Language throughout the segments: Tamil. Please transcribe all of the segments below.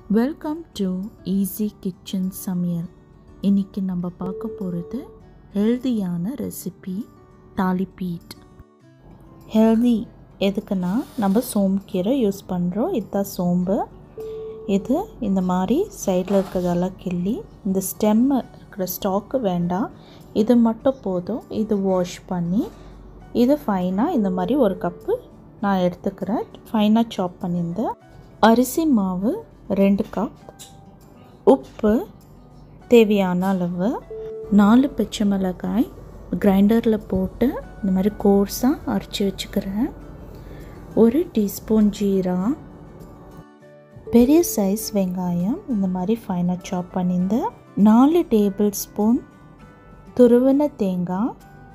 வெல்கம் டு ஈஸி கிச்சன் சமையல் இன்னைக்கு நம்ம பார்க்க போகிறது ஹெல்தியான ரெசிபி தாலிப்பீட் ஹெல்தி எதுக்குன்னா நம்ம சோம்புக்கீரை யூஸ் பண்ணுறோம் இதுதான் சோம்பு இது இந்த மாதிரி சைடில் இருக்கிறதெல்லாம் கிள்ளி இந்த ஸ்டெம்மு இருக்கிற ஸ்டாக்கு வேண்டாம் இது மட்டும் போதும் இது வாஷ் பண்ணி இது ஃபைனாக இந்த மாதிரி ஒரு கப்பு நான் எடுத்துக்கிறேன் ஃபைனாக சாப் பண்ணியிருந்தேன் அரிசி மாவு ரெண்டு கப் உப்பு தேவையான அளவு நாலு பச்சை மிளகாய் கிரைண்டரில் போட்டு இந்த மாதிரி கோர்ஸாக அரைச்சி வச்சுக்கிறேன் ஒரு டீஸ்பூன் ஜீரா பெரிய சைஸ் வெங்காயம் இந்த மாதிரி ஃபைனாக சாப் பண்ணியிருந்தேன் நாலு டேபிள் ஸ்பூன் துருவின தேங்காய்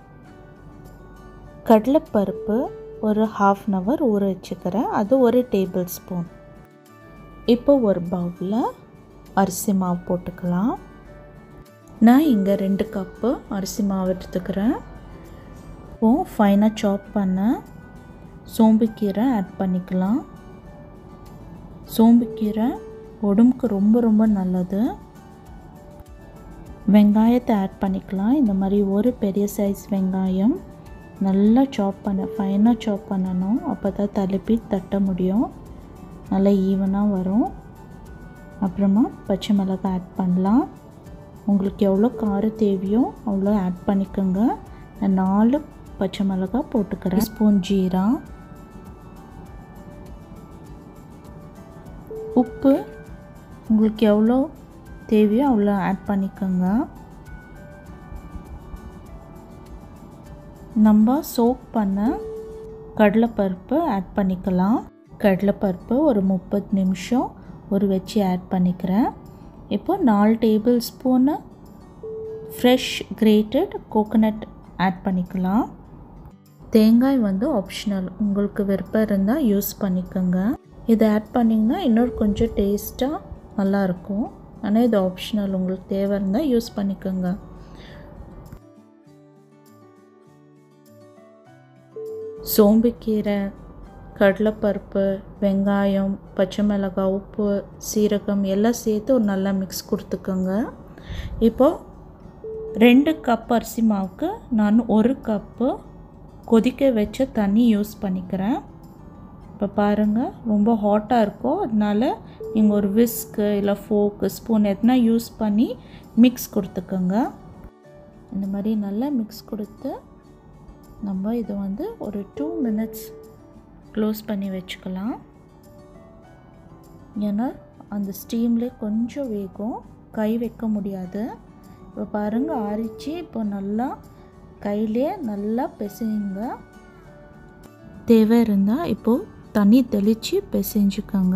கடலைப்பருப்பு ஒரு ஹாஃப் அன் ஹவர் ஊற வச்சுக்கிறேன் அது ஒரு டேபிள் ஸ்பூன் இப்போ ஒரு பவுலில் அரிசி மாவு போட்டுக்கலாம் நான் இங்கே ரெண்டு கப்பு அரிசி மாவு எடுத்துக்கிறேன் இப்போது ஃபைனாக சாப் பண்ண சோம்புக்கீரை ஆட் பண்ணிக்கலாம் சோம்புக்கீரை உடம்புக்கு ரொம்ப ரொம்ப நல்லது வெங்காயத்தை ஆட் பண்ணிக்கலாம் இந்த மாதிரி ஒரு பெரிய சைஸ் வெங்காயம் நல்லா சாப் பண்ண ஃபைனாக சாப் பண்ணணும் அப்போ தான் தலுப்பி தட்ட முடியும் நல்லா ஈவனாக வரும் அப்புறமா பச்சை மிளகாய் ஆட் பண்ணலாம் உங்களுக்கு எவ்வளோ காரம் தேவையோ அவ்வளோ ஆட் பண்ணிக்கோங்க நான் நாலு பச்சை மிளகாய் போட்டுக்கிறேன் ஸ்பூன் ஜீரா உப்பு உங்களுக்கு எவ்வளோ தேவையோ அவ்வளோ ஆட் பண்ணிக்கோங்க நம்ம சோக் பண்ண கடலைப்பருப்பு ஆட் பண்ணிக்கலாம் கடலைப்பருப்பு ஒரு முப்பது நிமிஷம் ஒரு வச்சு ஆட் பண்ணிக்கிறேன் இப்போ நாலு tablespoon fresh grated coconut add பண்ணிக்கலாம் தேங்காய் வந்து ஆப்ஷனல் உங்களுக்கு விருப்பம் இருந்தால் யூஸ் பண்ணிக்கோங்க இதை ஆட் பண்ணிங்கன்னா இன்னொரு கொஞ்சம் டேஸ்ட்டாக நல்லாயிருக்கும் ஆனால் இது ஆப்ஷனல் உங்களுக்கு தேவை இருந்தால் யூஸ் பண்ணிக்கோங்க சோம்புக்கீரை கடலைப்பருப்பு வெங்காயம் பச்சை மிளகாய் உப்பு சீரகம் எல்லாம் சேர்த்து ஒரு நல்லா மிக்ஸ் கொடுத்துக்கோங்க இப்போது ரெண்டு கப் அரிசி மாவுக்கு நான் ஒரு கப்பு கொதிக்க வச்ச தண்ணி யூஸ் பண்ணிக்கிறேன் இப்போ பாருங்கள் ரொம்ப ஹாட்டாக இருக்கும் அதனால் நீங்கள் ஒரு விஸ்க்கு இல்லை ஃபோக்கு ஸ்பூன் எதனா யூஸ் பண்ணி மிக்ஸ் கொடுத்துக்கோங்க இந்த மாதிரி நல்லா மிக்ஸ் கொடுத்து நம்ம இதை வந்து ஒரு டூ மினிட்ஸ் க்ளோஸ் பண்ணி வச்சுக்கலாம் ஏன்னா அந்த ஸ்டீம்லேயே கொஞ்சம் வேகும் கை வைக்க முடியாது இப்போ பாருங்கள் ஆறிச்சு இப்போ நல்லா கையிலே நல்லா பிசையுங்க தேவை இருந்தால் இப்போது தண்ணி தெளித்து பிசைஞ்சுக்கோங்க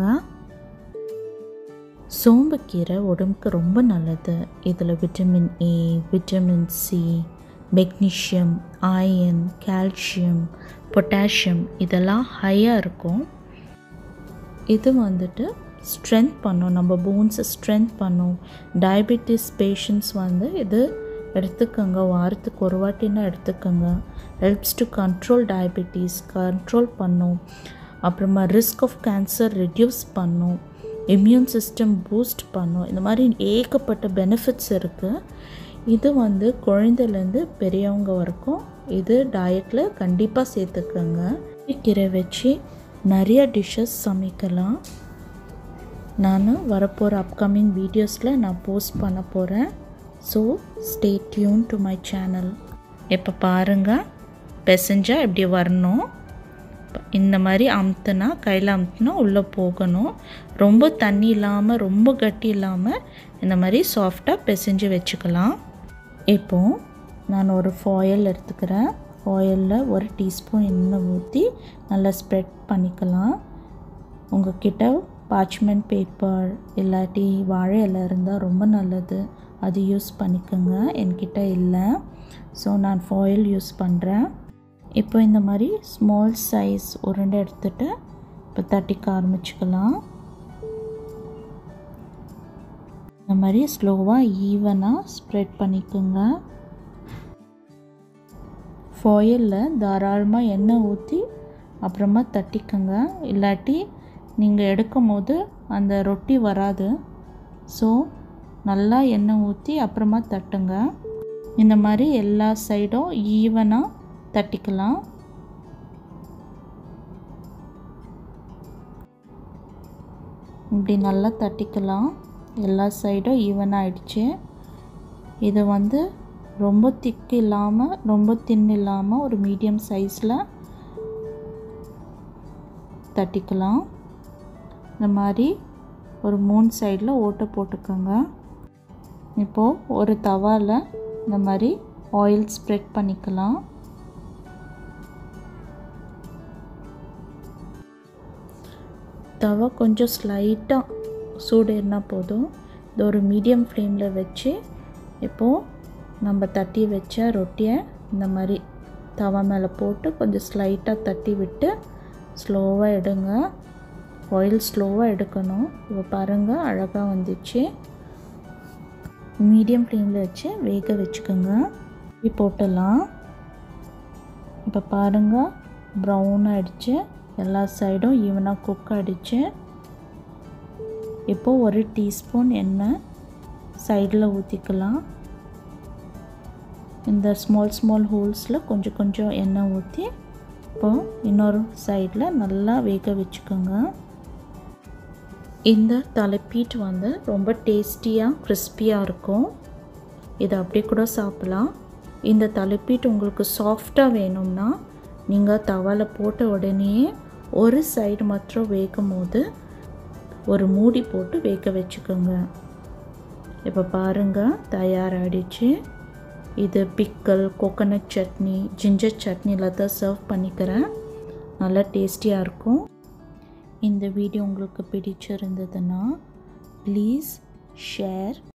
சோம்புக்கீரை உடம்புக்கு ரொம்ப நல்லது இதில் vitamin A vitamin C magnesium iron calcium potassium இதெல்லாம் ஹையாக இருக்கும் இது வந்துட்டு ஸ்ட்ரென்த் பண்ணும் நம்ம போன்ஸை ஸ்ட்ரென்த் பண்ணும் டயபெட்டிஸ் பேஷண்ட்ஸ் வந்து இது எடுத்துக்கோங்க வாரத்துக்கு ஒரு வாட்டினா எடுத்துக்கோங்க helps to control diabetes control பண்ணும் அப்புறமா ரிஸ்க் ஆஃப் கேன்சர் ரெடியூஸ் பண்ணும் இம்யூன் சிஸ்டம் பூஸ்ட் பண்ணும் இந்த மாதிரி ஏகப்பட்ட பெனிஃபிட்ஸ் இருக்குது இது வந்து குழந்தைலேருந்து பெரியவங்க வரைக்கும் இது டயட்டில் கண்டிப்பாக சேர்த்துக்கோங்க கீரை வச்சு நிறைய டிஷ்ஷஸ் சமைக்கலாம் நான் வரப்போகிற அப்கமிங் வீடியோஸில் நான் போஸ்ட் பண்ண போகிறேன் so stay tuned to my channel இப்போ பாருங்கள் பெசஞ்சால் இப்படி வரணும் இந்த மாதிரி அமுத்துனா கையில் அமுத்துனா உள்ளே போகணும் ரொம்ப தண்ணி இல்லாமல் ரொம்ப கட்டி இல்லாமல் இந்த மாதிரி சாஃப்டாக பிசைஞ்சு வச்சுக்கலாம் இப்போது நான் ஒரு ஃபாயில் எடுத்துக்கிறேன் ஃபாயிலில் ஒரு டீஸ்பூன் எண்ணெய் ஊற்றி நல்லா ஸ்ப்ரெட் பண்ணிக்கலாம் உங்கள் கிட்ட பார்ச்மெண்ட் பேப்பர் இல்லாட்டி வாழை இலை இருந்தால் ரொம்ப நல்லது அது யூஸ் பண்ணிக்கோங்க என்கிட்ட இல்லை ஸோ நான் ஃபாயில் யூஸ் பண்ணுறேன் இப்போ இந்த மாதிரி ஸ்மால் சைஸ் உருண்டை எடுத்துகிட்டு இப்போ தட்டிக்க ஆரம்பிச்சுக்கலாம் இந்த மாதிரி ஸ்லோவாக ஈவனாக ஸ்ப்ரெட் பண்ணிக்கோங்க ஃபாயிலில் தாராளமாக எண்ணெய் ஊற்றி அப்புறமா தட்டிக்கோங்க இல்லாட்டி நீங்கள் எடுக்கும் போது அந்த ரொட்டி வராது ஸோ நல்லா எண்ணெய் ஊற்றி அப்புறமா தட்டுங்க இந்த மாதிரி எல்லா சைடும் ஈவனாக தட்டிக்கலாம் இப்படி நல்லா தட்டிக்கலாம் எல்லா சைடும் ஈவன் ஆயிடுச்சு இது வந்து ரொம்ப திக்கு இல்லாமல் ரொம்ப தின் இல்லாமல் ஒரு மீடியம் சைஸில் தட்டிக்கலாம் இந்த மாதிரி ஒரு மூணு சைடில் ஓட்டை போட்டுக்கோங்க இப்போது ஒரு தவாவில் இந்த மாதிரி ஆயில் ஸ்ப்ரெட் பண்ணிக்கலாம் தவா கொஞ்சம் ஸ்லைட்டாக சூடு இருந்தால் போதும் இது ஒரு மீடியம் ஃப்ளேமில் வச்சு இப்போது நம்ம தட்டி வச்ச ரொட்டியை இந்த மாதிரி தவா மேலே போட்டு கொஞ்சம் ஸ்லைட்டாக தட்டி விட்டு ஸ்லோவாக எடுங்க ஆயில் ஸ்லோவாக எடுக்கணும் இப்போ பாருங்கள் அழகாக வந்துச்சு மீடியம் ஃப்ளேமில் வச்சு வேக வச்சுக்கோங்க இப்படி போட்டலாம் இப்போ பாருங்கள் ப்ரௌன் ஆகிடுச்சு எல்லா சைடும் ஈவனாக குக் ஆகிடுச்சு இப்போது ஒரு டீஸ்பூன் எண்ணெய் சைடில் ஊற்றிக்கலாம் இந்த ஸ்மால் ஸ்மால் ஹோல்ஸில் கொஞ்சம் கொஞ்சம் எண்ணெய் ஊற்றி இப்போது இன்னொரு சைடில் நல்லா வேக வச்சுக்கோங்க இந்த தலைப்பீட் வந்து ரொம்ப டேஸ்டியாக கிறிஸ்பியாக இருக்கும் இதை அப்படியே கூட சாப்பிட்லாம் இந்த தலைப்பீட் உங்களுக்கு சாஃப்டாக வேணும்னா நீங்கள் தவாவில் போட்ட உடனே ஒரு சைடு மாத்திரம் வேகும் போது ஒரு மூடி போட்டு வேக வச்சுக்கோங்க இப்போ பாருங்கள் தயாராகிடுச்சு இது பிக்கல் கோகனட் சட்னி ஜிஞ்சர் சட்னியில் தான் சர்வ் பண்ணிக்கிறேன் நல்லா டேஸ்டியாக இருக்கும் இந்த வீடியோ உங்களுக்கு பிடிச்சிருந்ததுன்னா ப்ளீஸ் ஷேர்